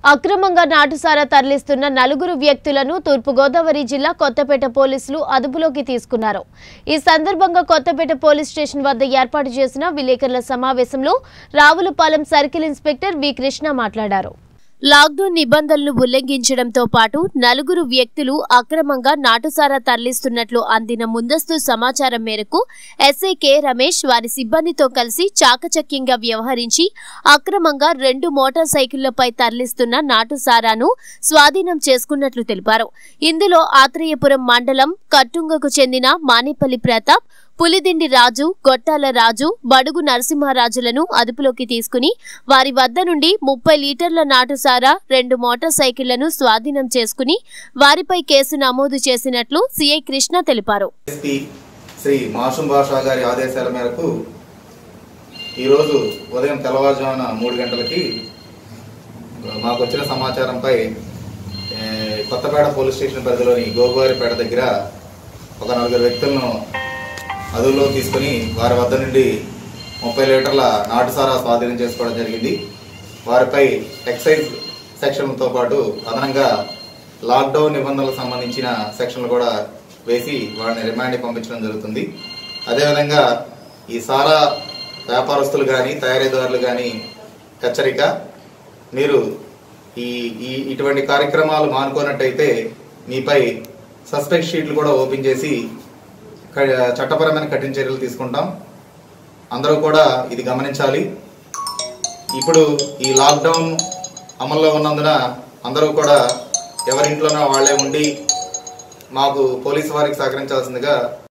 అక్రమంగా నాటుసారా తరలిస్తున్న నలుగురు వ్యక్తులను తూర్పుగోదావరి జిల్లా కొత్తపేట పోలీసులు అదుపులోకి తీసుకున్నారు ఈ సందర్భంగా కొత్తపేట పోలీస్ స్టేషన్ వద్ద ఏర్పాటు చేసిన విలేకరుల సమావేశంలో Ravulapalem circle inspector V Krishna మాట్లాడారు లాక్డౌన్ నిబంధనలు ఉల్లంఘించడంతో పాటు నలుగురు వ్యక్తులు అక్రమంగా నాటుసారా తరలిస్తున్నట్లు అందిన ముందస్తు సమాచారం మేరకు ఎస్ఐ కె రమేష్ వారి సిబ్బందితో కలిసి చాకచక్యంగా వ్యవహరించి అక్రమంగా రెండు మోటార్ సైకిళ్లపై తరలిస్తున్న నాటుసారాను స్వాధీనం చేసుకున్నట్లు తెలిపారు ఇందులో ఆత్రేయపురం మండలం కట్టుంగకు చెందిన మానేపల్లి ప్రతాప్ పులిదిండి రాజు గొట్టాల రాజు బడుగు నరసింహారాజులను అదుపులోకి తీసుకుని వారి వద్ద నుండి ముప్పై లీటర్ల నాటుసారా రెండు మోటార్ సైకిళ్లను స్వాధీనం చేసుకుని వారిపై కేసు నమోదు చేసినట్లు సిఐ కృష్ణ తెలిపారు ఎస్పీ శ్రీ మాషుం బాషా గారి ఆదేశాల మేరకు ఈరోజు ఉదయం తెల్లవారుజామున మూడు గంటలకి మాకు వచ్చిన సమాచారంపై ఏ, కొత్తపేట పోలీస్ స్టేషన్ పరిధిలోని గోగువారిపేట దగ్గర ఒక నలుగురు వ్యక్తులను అదుపులో తీసుకుని వారి వద్ద నుండి ముప్పై లీటర్ల నాటుసారా స్వాధీనం చేసుకోవడం జరిగింది వారిపై ఎక్సైజ్ సెక్షన్లతో పాటు అదనంగా లాక్డౌన్ నిబంధనలకు సంబంధించిన సెక్షన్లు కూడా వేసి వారిని రిమాండ్కి పంపించడం జరుగుతుంది అదేవిధంగా ఈ సారా వ్యాపారస్తులు కానీ తయారీదారులు కానీ హెచ్చరిక మీరు ఈ ఈ ఇటువంటి కార్యక్రమాలు మానుకోనట్టయితే మీపై సస్పెక్ట్ షీట్లు కూడా ఓపెన్ చేసి క- చట్టపరమైన కఠిన చర్యలు తీసుకుంటాం అందరూ కూడా ఇది గమనించాలి ఇప్పుడు ఈ లాక్డౌన్ అమల్లో ఉన్నందున అందరూ కూడా ఎవరింట్లోనో వాళ్ళే ఉండి మాకు పోలీసు వారికి సహకరించాల్సిందిగా